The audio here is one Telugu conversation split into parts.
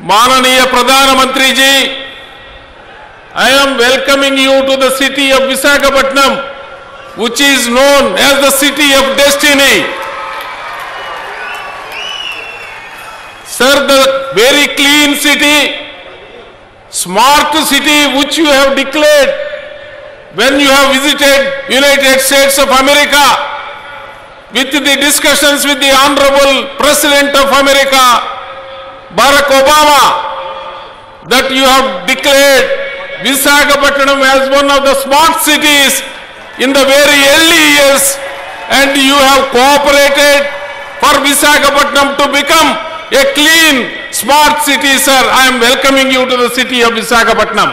माननीय प्रधानमंत्री जी I am welcoming you to the city of Visakhapatnam, which is known as the city of destiny. Sir, the very clean city, smart city which you have declared when you have visited United States of America with the discussions with the Honorable President of America, Barack Obama, that you have declared Visakhapatnam as one of the smart cities in the very early years and you have cooperated for Visakhapatnam to become a clean, smart city, sir. I am welcoming you to the city of Visakhapatnam.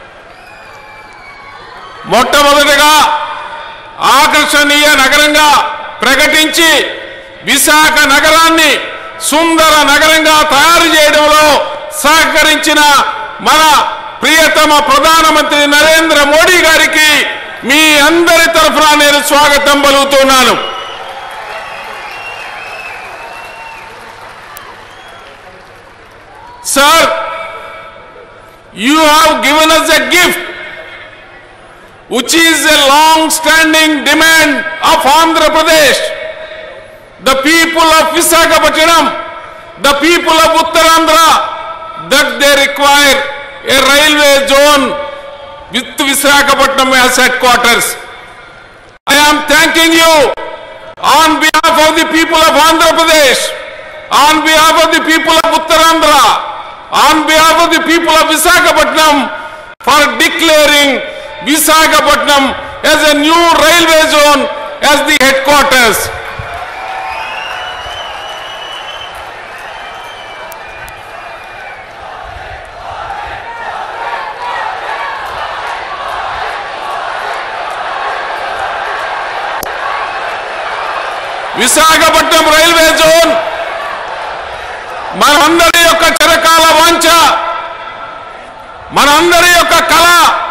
మొట్టమొదటిగా ఆకర్షణీయ నగరంగా ప్రకటించి విశాఖ నగరాన్ని సుందర నగరంగా తయారు చేయడంలో సహకరించిన మన ప్రియతమ ప్రధానమంత్రి నరేంద్ర మోడీ గారికి మీ అందరి తరఫున నేను స్వాగతం పలుకుతున్నాను sir you have given us a gift which is a long-standing demand of Andhra Pradesh. The people of Visakhapatnam, the people of Uttarandhra, that they require a railway zone with Visakhapatnam as headquarters. I am thanking you on behalf of the people of Andhra Pradesh, on behalf of the people of Uttarandhra, on behalf of the people of Visakhapatnam for declaring Visakhapatnam as a new railway zone as the headquarters. Visakhapatnam railway zone మనందరి యొక్క చిరకాల వాంఛ మనందరి యొక్క కళ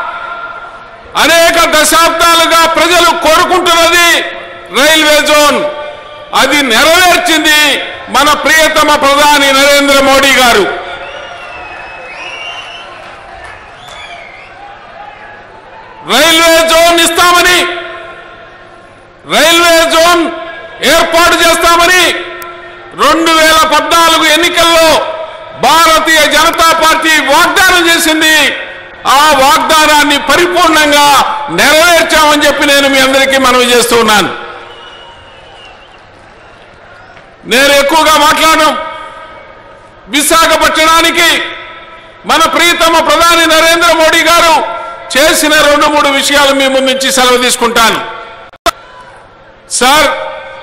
అనేక దశాబ్దాలుగా ప్రజలు కోరుకుంటున్నది రైల్వే జోన్ అది నెరవేర్చింది మన ప్రియతమ ప్రధాని నరేంద్ర మోడీ గారు రైల్వే జోన్ ఇస్తామని రైల్వే జోన్ ఏర్పాటు చేస్తామని రెండు వేల పద్నాలుగు ఎన్నికల్లో భారతీయ జనతా పార్టీ వాగ్దానం చేసింది ఆ వాగ్దానాన్ని పరిపూర్ణంగా నెరవేర్చామని చెప్పి నేను మీ అందరికీ మనవి చేస్తూ ఉన్నాను నేను ఎక్కువగా మాట్లాడడం విశాఖపట్నానికి మన ప్రియతమ ప్రధాని నరేంద్ర మోడీ గారు చేసిన రెండు మూడు విషయాలు మీ ముందుంచి సెలవు తీసుకుంటాను సార్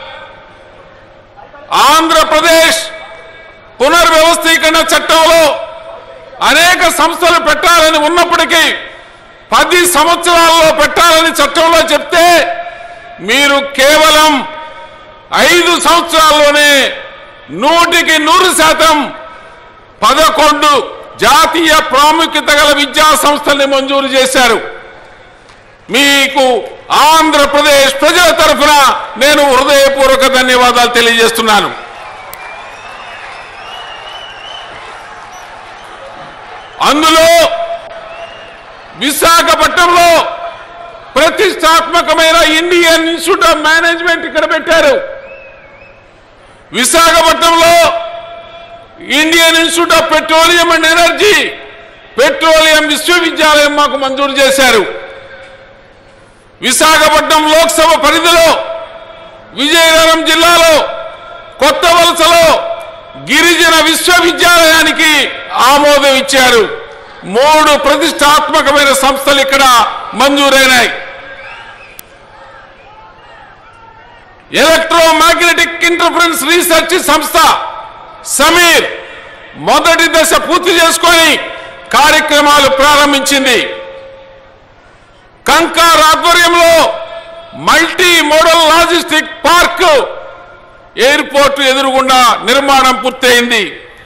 ఆంధ్రప్రదేశ్ పునర్వ్యవస్థీకరణ చట్టంలో అనేక సంస్థలు పెట్టాలని ఉన్నప్పటికీ పది సంవత్సరాల్లో పెట్టాలని చట్టంలో చెప్తే మీరు కేవలం ఐదు సంవత్సరాల్లోనే నూటికి నూరు శాతం పదకొండు జాతీయ ప్రాముఖ్యత గల విద్యా సంస్థల్ని మంజూరు చేశారు మీకు ఆంధ్రప్రదేశ్ ప్రజల తరఫున నేను హృదయపూర్వక ధన్యవాదాలు తెలియజేస్తున్నాను అందులో విశాఖపట్నంలో ప్రతిష్టాత్మకమైన ఇండియన్ ఇన్స్టిట్యూట్ ఆఫ్ మేనేజ్మెంట్ ఇక్కడ పెట్టారు విశాఖపట్నంలో Indian institute of petroleum and energy petroleum విశ్వవిద్యాలయం మాకు మంజూరు చేశారు విశాఖపట్నం లోక్సభ పరిధిలో విజయనగరం జిల్లాలో కొత్త వలసలో గిరిజన విశ్వవిద్యాలయానికి ఆమోదం ఇచ్చారు మూడు ప్రతిష్టాత్మకమైన సంస్థలు ఇక్కడ మంజూరైనాయి ఎలక్ట్రోమాగ్నెటిక్ ఇంటర్ఫరెన్స్ రీసెర్చ్ సంస్థ సమీర్ మొదటి దశ పూర్తి చేసుకొని కార్యక్రమాలు ప్రారంభించింది కంకార్ ఆధ్వర్యంలో multi modal logistic park airport ఎదురుగుండా నిర్మాణం పూర్తయింది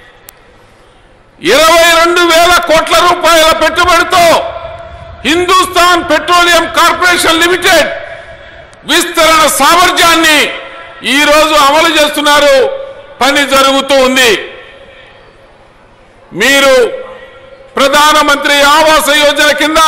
ఇరవై రెండు వేల కోట్ల రూపాయల పెట్టుబడితో హిందుస్థాన్ పెట్రోలియం కార్పొరేషన్ లిమిటెడ్ విస్తరణ సామర్థ్యాన్ని ఈ రోజు అమలు చేస్తున్నారు పని జరుగుతూ ఉంది మీరు ప్రధానమంత్రి ఆవాస యోజన కింద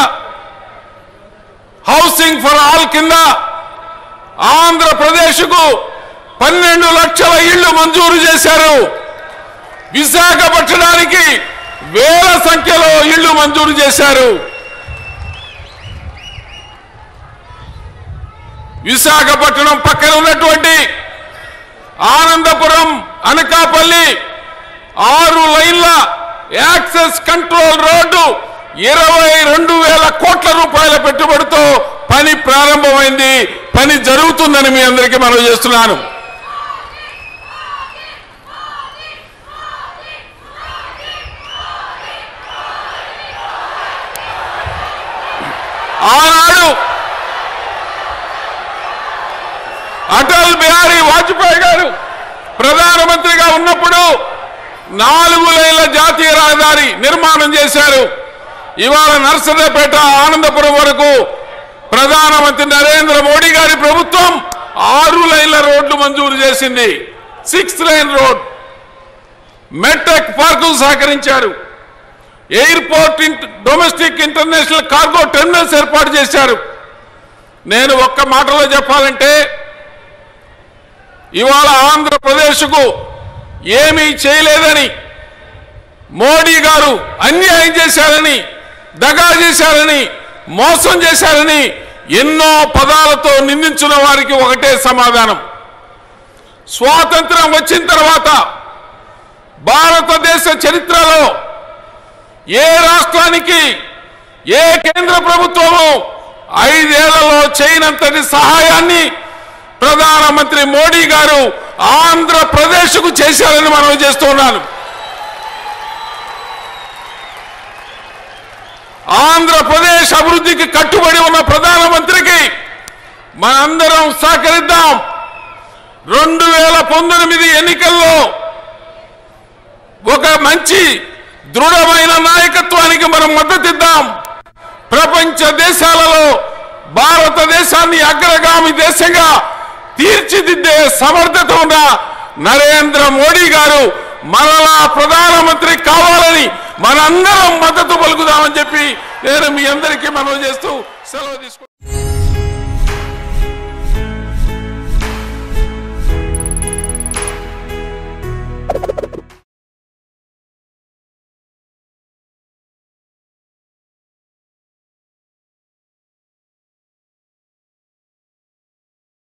హౌసింగ్ ఫర్ ఆల్ కింద ఆంధ్రప్రదేశ్కు పన్నెండు లక్షల ఇళ్లు మంజూరు చేశారు విశాఖపట్టణానికి వేల సంఖ్యలో ఇళ్లు మంజూరు చేశారు విశాఖపట్నం పక్కన ఉన్నటువంటి ఆనందపురం అనకాపల్లి ఆరు లైన్ల యాక్సెస్ కంట్రోల్ రోడ్డు ఇరవై రెండు వేల కోట్ల రూపాయల పెట్టుబడితో పని ప్రారంభమైంది పని జరుగుతుందని మీ అందరికీ మనం చేస్తున్నాను ఆనాడు అటల్ బిహారీ వాజ్పేయి గారు ప్రధానమంత్రిగా ఉన్నప్పుడు నాలుగు లైన్ల జాతీయ రహదారి నిర్మాణం చేశారు ఇవాళ నర్సరాపేట ఆనందపురం వరకు ప్రధానమంత్రి నరేంద్ర మోడీ గారి ప్రభుత్వం ఆరు లైన్ల రోడ్లు మంజూరు చేసింది six line road metric park సహకరించారు ఎయిర్పోర్ట్ ఇంట- డొమెస్టిక్ ఇంటర్నేషనల్ కార్గో టెర్మినల్స్ ఏర్పాటు చేశారు నేను ఒక్క మాటలో చెప్పాలంటే ఇవాళ ఆంధ్రప్రదేశ్కు ఏమీ చేయలేదని మోడీ గారు అన్యాయం చేశారని దగా చేశారని మోసం చేశారని ఎన్నో పదాలతో నిందించిన వారికి ఒకటే సమాధానం స్వాతంత్రం వచ్చిన తర్వాత భారతదేశ చరిత్రలో ఏ రాష్ట్రానికి ఏ కేంద్ర ప్రభుత్వము ఐదేళ్లలో చేయనంతటి సహాయాన్ని ప్రధానమంత్రి మోడీ గారు ఆంధ్రప్రదేశ్కు చేశారని మనం చేస్తున్నాను ఆంధ్రప్రదేశ్ అభివృద్ధికి కట్టుబడి ఉన్న ప్రధానమంత్రికి మనందరం సహకరిద్దాం రెండు వేల పంతొమ్మిది ఎన్నికల్లో ఒక మంచి దృఢమైన నాయకత్వానికి మనం మద్దతిద్దాం ప్రపంచ దేశాలలో భారతదేశాన్ని అగ్రగామి దేశంగా తీర్చిదిద్దే సమర్థత ఉన్న నరేంద్ర మోడీ గారు మరలా ప్రధానమంత్రి కావాలని మనందరం మద్దతు పలుకుదామని చెప్పి నేను మీ అందరికీ మనవి చేస్తూ సెలవు తీసుకుంటాను